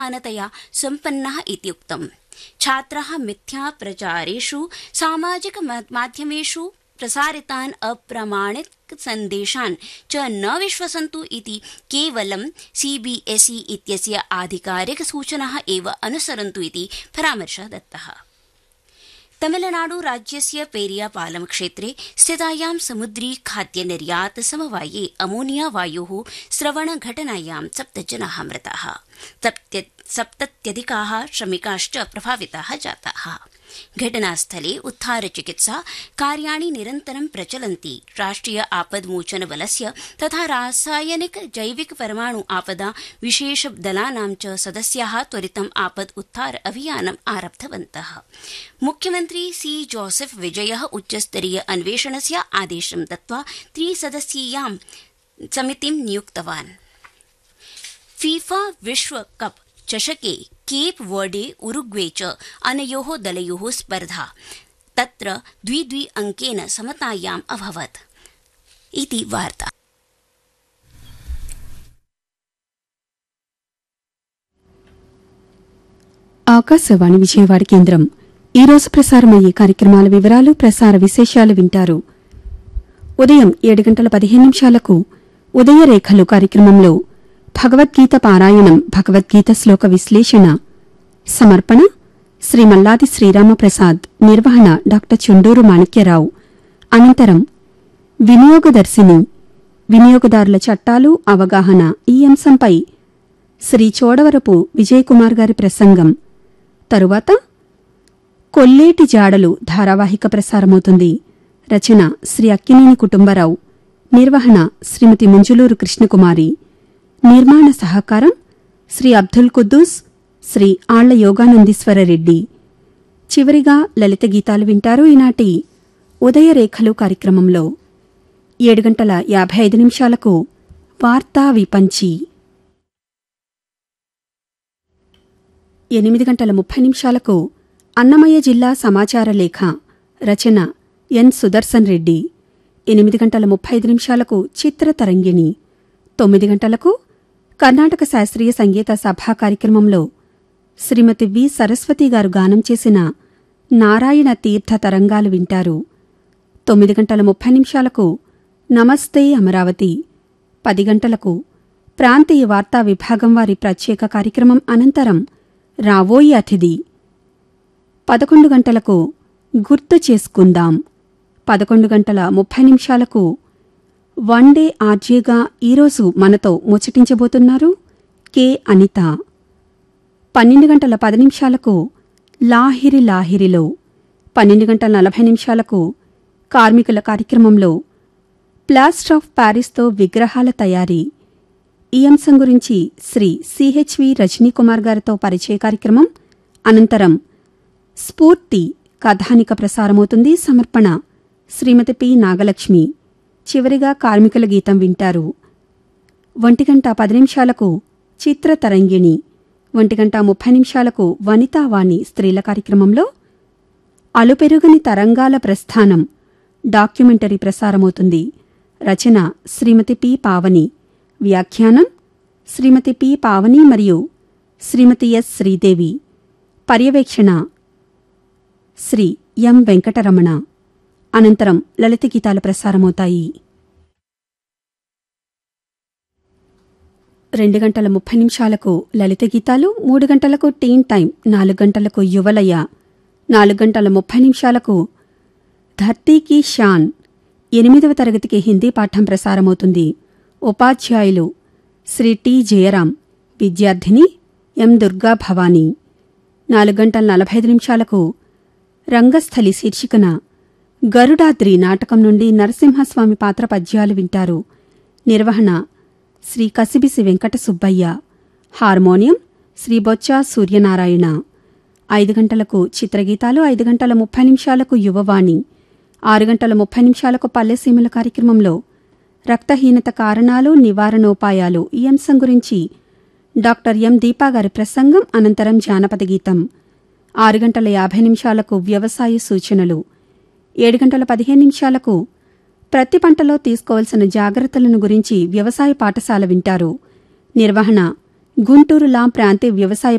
मानतया सम्पन्नः इति उक्तम् छात्राः मिथ्याप्रचारेषु सामाजिक माध्यमेषु प्रसारितान् अप्रमाणिक सन्देशान् च न विश्वसन्तु इति केवलं सीबीएसई इत्यस्य आधिकारिक सूचनाः एव अनुसरन्तु इति परामर्शः दत्तः तमिलनाडु राज्यस्य पेरियापालम क्षेत्रे स्थितायां समुद्री खाद्य निर्यात समवाये अमोनिया वायोः स्रवण घटनायां सप्त जनाः मृताः सप्तत्यधिकाः श्रमिकाश्च प्रभाविताः जाताः घटनास्थले उद्धारचिकित्सा कार्याणि निरन्तरं प्रचलन्ति राष्ट्रिय आपद्मोचन बलस्य तथा रासायनिक जैविक परमाणु आपदा विशेष दलानां च सदस्याः त्वरितम् आपद् उद्धार अभियानम् आरब्धवन्तः मुख्यमन्त्री सी जोसेफ विजयः उच्चस्तरीय अन्वेषणस्य आदेशं दत्त्वा त्रिसदस्यीयां समितिं नियुक्तवान् फीफा विश्वकप चषके केप वर्डे उरुग्वे च अनयोः दलयोः स्पर्धा तत्र द्वि द्वि अङ्केन समतायाम् अभवत् इति वार्ता ఆకాశవాణి విజయవాడ కేంద్రం ఈ రోజు ప్రసారమయ్యే కార్యక్రమాల వివరాలు ప్రసార విశేషాలు వింటారు ఉదయం ఏడు గంటల పదిహేను నిమిషాలకు ఉదయరేఖలు కార్యక్రమంలో భగవద్గీత పారాయణం భగవద్గీత శ్లోక విశ్లేషణ సమర్పణ శ్రీ మల్లాది శ్రీరామప్రసాద్ నిర్వహణ డాక్టర్ చుండూరు మాణిక్యరావు అనంతరం వినియోగదర్శిని వినియోగదారుల చట్టాలు అవగాహన ఈ అంశంపై శ్రీ చోడవరపు విజయకుమార్ గారి ప్రసంగం తరువాత కొల్లేటి జాడలు ధారావాహిక ప్రసారమవుతుంది రచన శ్రీ అక్కినేని కుటుంబరావు నిర్వహణ శ్రీమతి ముంజులూరు కృష్ణకుమారి నిర్మాణ సహకారం శ్రీ అబ్దుల్ కుద్దూస్ శ్రీ ఆళ్ల యోగానందీశ్వర రెడ్డి చివరిగా లలిత గీతాలు వింటారు ఈనాటి ఉదయరేఖలు కార్యక్రమంలో ఏడు గంటల యాభై ఐదు నిమిషాలకు వార్తా విపంచి ఎనిమిది గంటల ముప్పై నిమిషాలకు అన్నమయ్య జిల్లా సమాచార లేఖ రచన ఎన్ సుదర్శన్ రెడ్డి ఎనిమిది గంటల ముప్పై ఐదు నిమిషాలకు చిత్రతరంగిణి తొమ్మిది గంటలకు కర్ణాటక శాస్త్రీయ సంగీత సభా కార్యక్రమంలో శ్రీమతి వి సరస్వతి గారు గానం చేసిన నారాయణ తీర్థ తరంగాలు వింటారు తొమ్మిది గంటల ముప్పై నిమిషాలకు నమస్తే అమరావతి పది గంటలకు ప్రాంతీయ వార్తా విభాగం వారి ప్రత్యేక కార్యక్రమం అనంతరం రావోయి అతిథి పదకొండు గంటలకు గుర్తు చేసుకుందాం పదకొండు గంటల ముప్పై నిమిషాలకు వన్ డే ఆర్జేగా ఈరోజు మనతో ముచ్చటించబోతున్నారు కె అనిత పన్నెండు గంటల పది నిమిషాలకు లాహిరి లాహిరిలో పన్నెండు గంటల నలభై నిమిషాలకు కార్మికుల కార్యక్రమంలో ప్లాస్టర్ ఆఫ్ ప్యారిస్తో విగ్రహాల తయారీ ఈ అంశం గురించి శ్రీ సిహెచ్వి రజనీకుమార్ గారితో పరిచయ కార్యక్రమం అనంతరం స్ఫూర్తి కథానిక ప్రసారమవుతుంది సమర్పణ శ్రీమతి పి నాగలక్ష్మి చివరిగా కార్మికుల గీతం వింటారు ఒంటిగంట పది నిమిషాలకు చిత్రతరంగిణి ఒంటిగంట ముప్పై నిమిషాలకు వనితావాణి స్త్రీల కార్యక్రమంలో అలుపెరుగని తరంగాల ప్రస్థానం డాక్యుమెంటరీ ప్రసారమవుతుంది రచన శ్రీమతి పి పావని వ్యాఖ్యానం శ్రీమతి పి పావని మరియు శ్రీమతి ఎస్ శ్రీదేవి పర్యవేక్షణ శ్రీ ఎం వెంకటరమణ అనంతరం లలిత గీతాలు ప్రసారమవుతాయి రెండు గంటల ముప్పై నిమిషాలకు లలిత గీతాలు మూడు గంటలకు టీన్ టైం నాలుగు గంటలకు యువలయ నాలుగు గంటల ముప్పై నిమిషాలకు ధర్తీకి షాన్ ఎనిమిదవ తరగతికి హిందీ పాఠం ప్రసారమవుతుంది ఉపాధ్యాయులు శ్రీ టి జయరాం విద్యార్థిని ఎం దుర్గా భవానీ నాలుగు గంటల నలభై ఐదు నిమిషాలకు రంగస్థలి శీర్షికన గరుడాద్రి నాటకం నుండి నరసింహస్వామి పాత్ర పద్యాలు వింటారు నిర్వహణ శ్రీ కసిబిసి వెంకట సుబ్బయ్య హార్మోనియం శ్రీ బొచ్చా సూర్యనారాయణ ఐదు గంటలకు చిత్రగీతాలు ఐదు గంటల ముప్పై నిమిషాలకు యువవాణి ఆరు గంటల ముప్పై నిమిషాలకు పల్లెసీమల కార్యక్రమంలో రక్తహీనత కారణాలు నివారణోపాయాలు ఈ అంశం గురించి డాక్టర్ ఎం దీపా గారి ప్రసంగం అనంతరం జానపద గీతం ఆరు గంటల యాభై నిమిషాలకు వ్యవసాయ సూచనలు ఏడు గంటల పదిహేను నిమిషాలకు ప్రతి పంటలో తీసుకోవాల్సిన జాగ్రత్తలను గురించి వ్యవసాయ పాఠశాల వింటారు నిర్వహణ గుంటూరు లా ప్రాంతీయ వ్యవసాయ